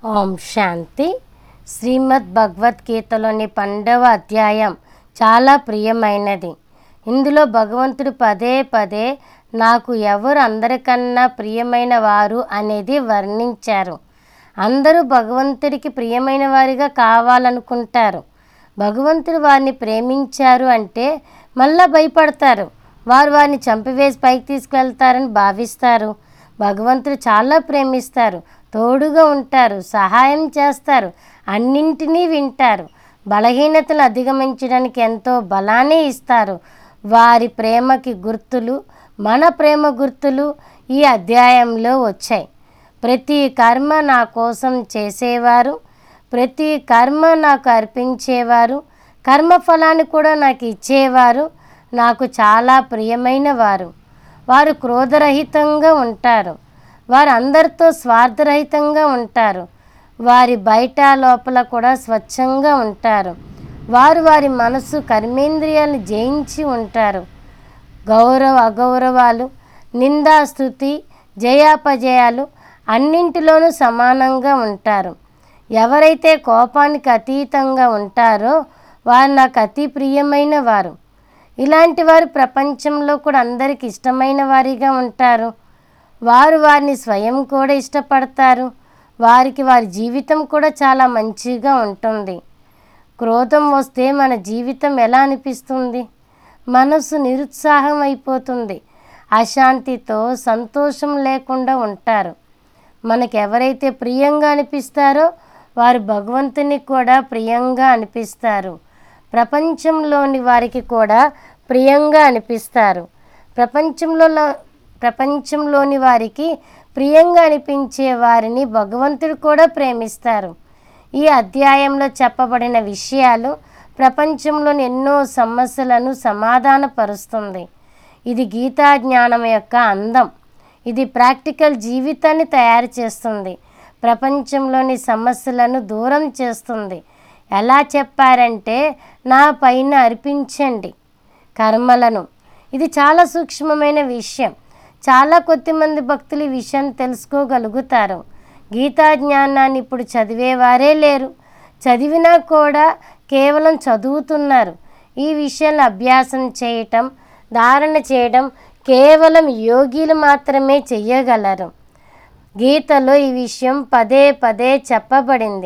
ఓం శాంతి శ్రీమద్ భగవద్గీతలోని పన్నెండవ అధ్యాయం చాలా ప్రియమైనది ఇందులో భగవంతుడు పదే పదే నాకు ఎవరు అందరికన్నా ప్రియమైన వారు అనేది వర్ణించారు అందరూ భగవంతుడికి ప్రియమైన వారిగా కావాలనుకుంటారు భగవంతుడు వారిని ప్రేమించారు అంటే మళ్ళా భయపడతారు వారు వారిని చంపివేసి పైకి తీసుకువెళ్తారని భావిస్తారు భగవంతుడు చాలా ప్రేమిస్తారు తోడుగా ఉంటారు సహాయం చేస్తారు అన్నింటినీ వింటారు బలహీనతలు అధిగమించడానికి ఎంతో బలాన్ని ఇస్తారు వారి ప్రేమకి గుర్తులు మన ప్రేమ గుర్తులు ఈ అధ్యాయంలో వచ్చాయి ప్రతి కర్మ నా కోసం చేసేవారు ప్రతి కర్మ నాకు అర్పించేవారు కర్మఫలాన్ని కూడా నాకు ఇచ్చేవారు నాకు చాలా ప్రియమైన వారు వారు క్రోధరహితంగా ఉంటారు వారు అందరితో స్వార్థరహితంగా ఉంటారు వారి బయట లోపల కూడా స్వచ్ఛంగా ఉంటారు వారు వారి మనసు కర్మేంద్రియాలను జయించి ఉంటారు గౌరవ అగౌరవాలు నిందాస్తుతి జయాపజయాలు అన్నింటిలోనూ సమానంగా ఉంటారు ఎవరైతే కోపానికి అతీతంగా ఉంటారో వారు నాకు అతి ప్రియమైన వారు ఇలాంటి వారు ప్రపంచంలో కూడా అందరికి ఇష్టమైన వారిగా ఉంటారు వారు వారిని స్వయం కూడా ఇష్టపడతారు వారికి వారి జీవితం కూడా చాలా మంచిగా ఉంటుంది క్రోధం వస్తే మన జీవితం ఎలా అనిపిస్తుంది మనసు నిరుత్సాహం అయిపోతుంది అశాంతితో సంతోషం లేకుండా ఉంటారు మనకు ఎవరైతే ప్రియంగా అనిపిస్తారో వారు భగవంతుని కూడా ప్రియంగా అనిపిస్తారు ప్రపంచంలోని వారికి కూడా ప్రియంగా అనిపిస్తారు ప్రపంచంలో ప్రపంచంలోని వారికి ప్రియంగా అనిపించే వారిని భగవంతుడు కూడా ప్రేమిస్తారు ఈ అధ్యాయంలో చెప్పబడిన విషయాలు ప్రపంచంలోని ఎన్నో సమస్యలను సమాధానపరుస్తుంది ఇది గీతా జ్ఞానం యొక్క అందం ఇది ప్రాక్టికల్ జీవితాన్ని తయారు చేస్తుంది ప్రపంచంలోని సమస్యలను దూరం చేస్తుంది ఎలా చెప్పారంటే నా పైన అర్పించండి కర్మలను ఇది చాలా సూక్ష్మమైన విషయం చాలా కొద్దిమంది భక్తులు ఈ విషయం తెలుసుకోగలుగుతారు గీతా జ్ఞానాన్ని ఇప్పుడు చదివేవారే లేరు చదివినా కూడా కేవలం చదువుతున్నారు ఈ విషయాన్ని అభ్యాసం చేయటం ధారణ చేయడం కేవలం యోగిలు మాత్రమే చెయ్యగలరు గీతలో ఈ విషయం పదే పదే చెప్పబడింది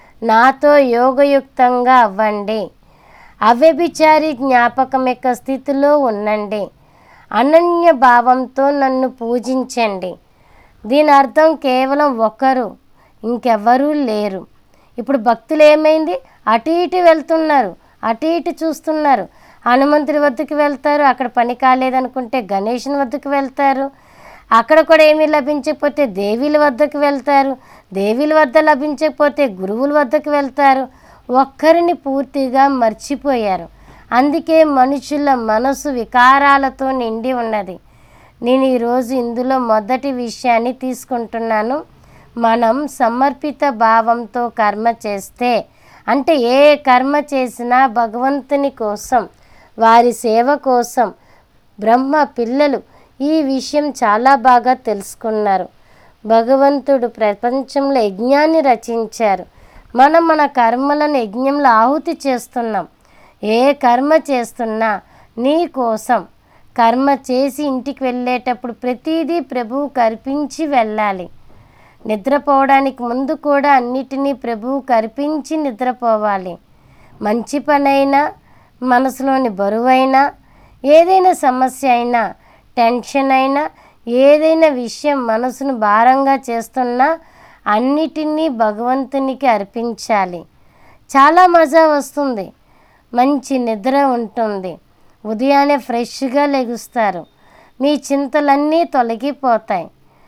నాతో యోగయుక్తంగా అవ్వండి అవ్యభిచారి జ్ఞాపకం యొక్క స్థితిలో ఉండండి అనన్య భావంతో నన్ను పూజించండి దీని అర్థం కేవలం ఒకరు ఇంకెవ్వరూ లేరు ఇప్పుడు భక్తులు ఏమైంది అటు ఇటు వెళ్తున్నారు అటు ఇటు చూస్తున్నారు హనుమంతుడి వద్దకు వెళ్తారు అక్కడ పని కాలేదనుకుంటే గణేషుని వద్దకు వెళ్తారు అక్కడ కూడా ఏమీ లభించకపోతే దేవీల వద్దకు వెళ్తారు దేవీల వద్ద లభించకపోతే గురువుల వద్దకు వెళ్తారు ఒక్కరిని పూర్తిగా మర్చిపోయారు అందుకే మనుషుల మనసు వికారాలతో నిండి ఉన్నది నేను ఈరోజు ఇందులో మొదటి విషయాన్ని తీసుకుంటున్నాను మనం సమర్పిత భావంతో కర్మ చేస్తే అంటే ఏ కర్మ చేసినా భగవంతుని కోసం వారి సేవ కోసం బ్రహ్మ పిల్లలు ఈ విషయం చాలా బాగా తెలుసుకున్నారు భగవంతుడు ప్రపంచంలో యజ్ఞాన్ని రచించారు మనం మన కర్మలను యజ్ఞంలో ఆహుతి చేస్తున్నాం ఏ కర్మ చేస్తున్నా నీ కోసం కర్మ చేసి ఇంటికి వెళ్ళేటప్పుడు ప్రతిదీ ప్రభువు కర్పించి వెళ్ళాలి నిద్రపోవడానికి ముందు కూడా అన్నిటినీ ప్రభువు కర్పించి నిద్రపోవాలి మంచి పనైనా మనసులోని బరువైనా ఏదైనా సమస్య అయినా టెన్షన్ అయినా ఏదైనా విషయం మనసును భారంగా చేస్తున్నా అన్నిటినీ భగవంతునికి అర్పించాలి చాలా మజా వస్తుంది మంచి నిద్ర ఉంటుంది ఉదయాన్నే ఫ్రెష్గా లెగుస్తారు మీ చింతలన్నీ తొలగిపోతాయి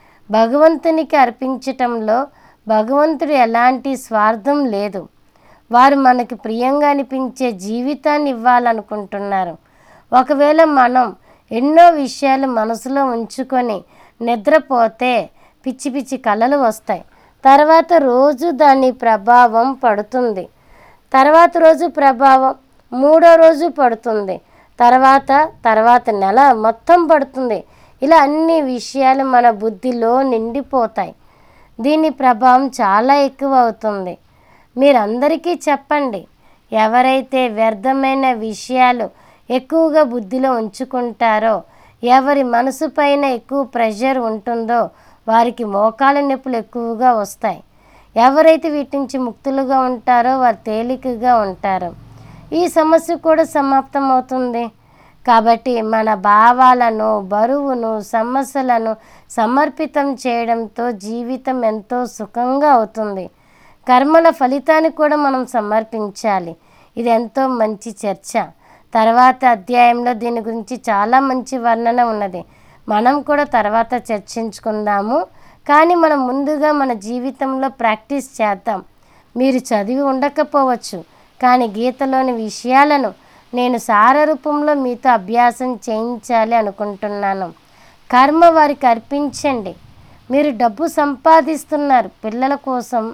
భగవంతునికి అర్పించటంలో భగవంతుడు ఎలాంటి స్వార్థం లేదు వారు మనకి ప్రియంగా అనిపించే జీవితాన్ని ఇవ్వాలనుకుంటున్నారు ఒకవేళ మనం ఎన్నో విషయాలు మనసులో ఉంచుకొని నిద్రపోతే పిచ్చి పిచ్చి కళలు వస్తాయి తర్వాత రోజు దాని ప్రభావం పడుతుంది తర్వాత రోజు ప్రభావం మూడో రోజు పడుతుంది తర్వాత తర్వాత నెల మొత్తం పడుతుంది ఇలా అన్ని విషయాలు మన బుద్ధిలో నిండిపోతాయి దీని ప్రభావం చాలా ఎక్కువ అవుతుంది మీరందరికీ చెప్పండి ఎవరైతే వ్యర్థమైన విషయాలు ఎక్కువగా బుద్ధిలో ఉంచుకుంటారో ఎవరి మనసు పైన ఎక్కువ ప్రెషర్ ఉంటుందో వారికి మోకాల నొప్పులు ఎక్కువగా వస్తాయి ఎవరైతే వీటి నుంచి ముక్తులుగా ఉంటారో వారు తేలికగా ఉంటారు ఈ సమస్య కూడా సమాప్తం అవుతుంది కాబట్టి మన భావాలను బరువును సమస్యలను సమర్పితం చేయడంతో జీవితం ఎంతో సుఖంగా అవుతుంది కర్మల ఫలితాన్ని కూడా మనం సమర్పించాలి ఇది ఎంతో మంచి చర్చ తర్వాత అధ్యాయంలో దీని గురించి చాలా మంచి వర్ణన ఉన్నది మనం కూడా తర్వాత చర్చించుకుందాము కానీ మనం ముందుగా మన జీవితంలో ప్రాక్టీస్ చేద్దాం మీరు చదివి ఉండకపోవచ్చు కానీ గీతలోని విషయాలను నేను సార రూపంలో మీతో అభ్యాసం చేయించాలి అనుకుంటున్నాను కర్మ వారికి అర్పించండి మీరు డబ్బు సంపాదిస్తున్నారు పిల్లల కోసం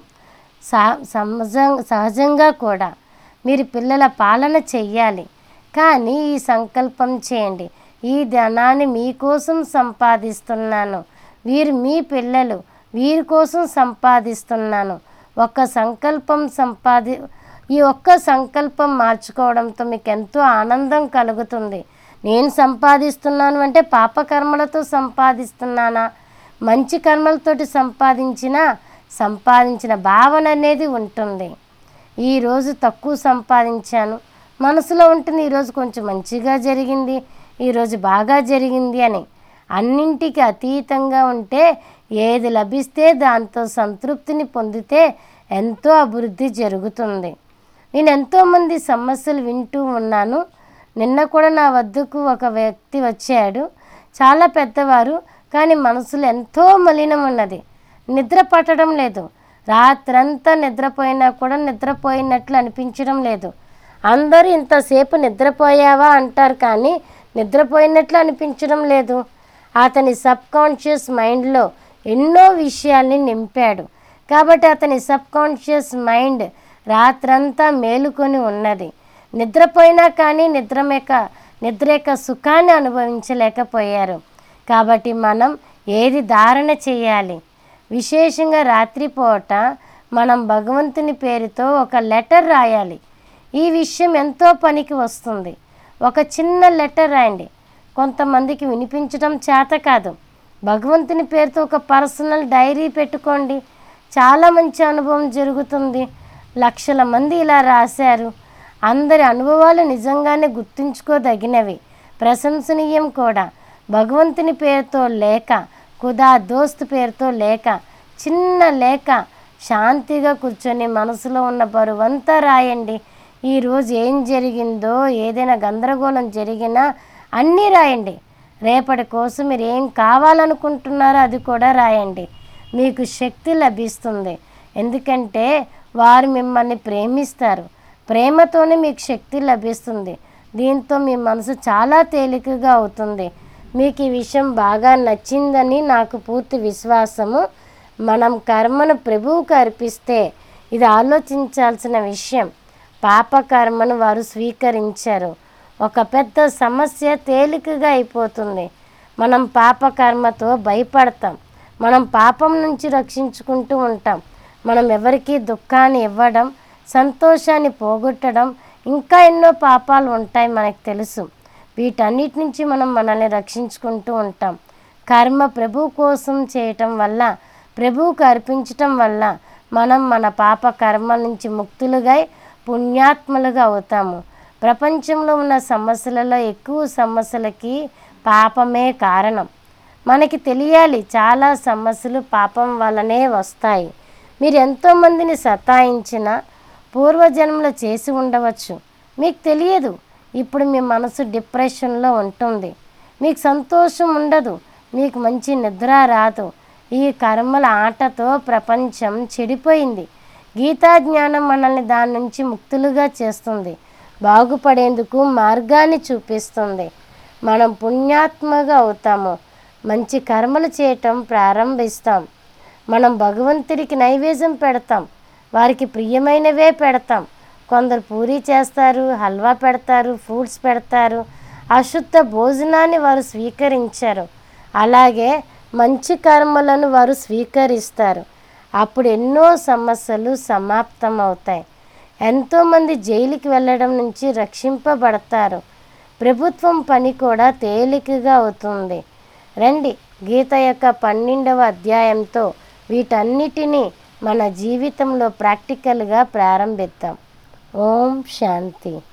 సహజ సహజంగా కూడా మీరు పిల్లల పాలన చెయ్యాలి కానీ ఈ సంకల్పం చేయండి ఈ ధనాన్ని మీకోసం సంపాదిస్తున్నాను వీరు మీ పిల్లలు వీరి కోసం సంపాదిస్తున్నాను ఒక సంకల్పం సంపాది ఈ ఒక్క సంకల్పం మార్చుకోవడంతో మీకు ఎంతో ఆనందం కలుగుతుంది నేను సంపాదిస్తున్నాను అంటే పాపకర్మలతో సంపాదిస్తున్నానా మంచి కర్మలతోటి సంపాదించిన సంపాదించిన భావన అనేది ఉంటుంది ఈరోజు తక్కువ సంపాదించాను మనసులో ఉంటుంది ఈరోజు కొంచెం మంచిగా జరిగింది ఈరోజు బాగా జరిగింది అని అన్నింటికి అతీతంగా ఉంటే ఏది లభిస్తే దాంతో సంతృప్తిని పొందితే ఎంతో అభివృద్ధి జరుగుతుంది నేను ఎంతోమంది సమస్యలు వింటూ ఉన్నాను నిన్న కూడా నా వద్దకు ఒక వ్యక్తి వచ్చాడు చాలా పెద్దవారు కానీ మనసులో ఎంతో మలినం ఉన్నది నిద్ర పట్టడం లేదు రాత్రంతా నిద్రపోయినా కూడా నిద్రపోయినట్లు అనిపించడం లేదు అందరూ ఇంతసేపు నిద్రపోయావా అంటారు కానీ నిద్రపోయినట్లు అనిపించడం లేదు అతని సబ్ కాన్షియస్ మైండ్లో ఎన్నో విషయాల్ని నింపాడు కాబట్టి అతని సబ్ కాన్షియస్ మైండ్ రాత్రంతా మేలుకొని ఉన్నది నిద్రపోయినా కానీ నిద్రమేక నిద్ర యొక్క సుఖాన్ని అనుభవించలేకపోయారు కాబట్టి మనం ఏది ధారణ చేయాలి విశేషంగా రాత్రిపూట మనం భగవంతుని పేరుతో ఒక లెటర్ రాయాలి ఈ విషయం ఎంతో పనికి వస్తుంది ఒక చిన్న లెటర్ రాయండి కొంతమందికి వినిపించడం చేత కాదు భగవంతుని పేరుతో ఒక పర్సనల్ డైరీ పెట్టుకోండి చాలా మంచి అనుభవం జరుగుతుంది లక్షల మంది ఇలా రాశారు అందరి అనుభవాలు నిజంగానే గుర్తుంచుకోదగినవి ప్రశంసనీయం కూడా భగవంతుని పేరుతో లేక ఖుదా దోస్త్ పేరుతో లేక చిన్న లేక శాంతిగా కూర్చొని మనసులో ఉన్న బరువంతా రాయండి ఈరోజు ఏం జరిగిందో ఏదైనా గందరగోళం జరిగినా అన్నీ రాయండి రేపటి కోసం మీరు ఏం కావాలనుకుంటున్నారో అది కూడా రాయండి మీకు శక్తి లభిస్తుంది ఎందుకంటే వారు మిమ్మల్ని ప్రేమిస్తారు ప్రేమతోనే మీకు శక్తి లభిస్తుంది దీంతో మీ మనసు చాలా తేలికగా అవుతుంది మీకు ఈ విషయం బాగా నచ్చిందని నాకు పూర్తి విశ్వాసము మనం కర్మను ప్రభువుకు అర్పిస్తే ఇది ఆలోచించాల్సిన విషయం పాప కర్మను వారు స్వీకరించారు ఒక పెద్ద సమస్య తేలికగా అయిపోతుంది మనం పాప కర్మతో భయపడతాం మనం పాపం నుంచి రక్షించుకుంటూ ఉంటాం మనం ఎవరికి దుఃఖాన్ని ఇవ్వడం సంతోషాన్ని పోగొట్టడం ఇంకా ఎన్నో పాపాలు ఉంటాయి మనకు తెలుసు వీటన్నిటి నుంచి మనం మనల్ని రక్షించుకుంటూ ఉంటాం కర్మ ప్రభు కోసం చేయటం వల్ల ప్రభువుకు అర్పించటం వల్ల మనం మన పాప కర్మ నుంచి ముక్తులుగా పుణ్యాత్మలుగా అవుతాము ప్రపంచంలో ఉన్న సమస్యలలో ఎక్కువ సమస్యలకి పాపమే కారణం మనకి తెలియాలి చాలా సమస్యలు పాపం వల్లనే వస్తాయి మీరు ఎంతోమందిని సతాయించిన పూర్వజన్మలో చేసి ఉండవచ్చు మీకు తెలియదు ఇప్పుడు మీ మనసు డిప్రెషన్లో ఉంటుంది మీకు సంతోషం ఉండదు మీకు మంచి నిద్ర రాదు ఈ కర్మల ఆటతో ప్రపంచం చెడిపోయింది గీతా జ్ఞానం మనల్ని దాని నుంచి ముక్తులుగా చేస్తుంది బాగుపడేందుకు మార్గాన్ని చూపిస్తుంది మనం పుణ్యాత్మగా అవుతాము మంచి కర్మలు చేయటం ప్రారంభిస్తాం మనం భగవంతుడికి నైవేద్యం పెడతాం వారికి ప్రియమైనవే పెడతాం కొందరు పూరి చేస్తారు హల్వా పెడతారు ఫ్రూట్స్ పెడతారు అశుద్ధ భోజనాన్ని వారు స్వీకరించారు అలాగే మంచి కర్మలను వారు స్వీకరిస్తారు అప్పుడు ఎన్నో సమస్యలు సమాప్తమవుతాయి ఎంతోమంది జైలుకి వెళ్ళడం నుంచి రక్షింపబడతారు ప్రభుత్వం పని కూడా తేలికగా అవుతుంది రండి గీత యొక్క పన్నెండవ అధ్యాయంతో వీటన్నిటినీ మన జీవితంలో ప్రాక్టికల్గా ప్రారంభిద్దాం ఓం శాంతి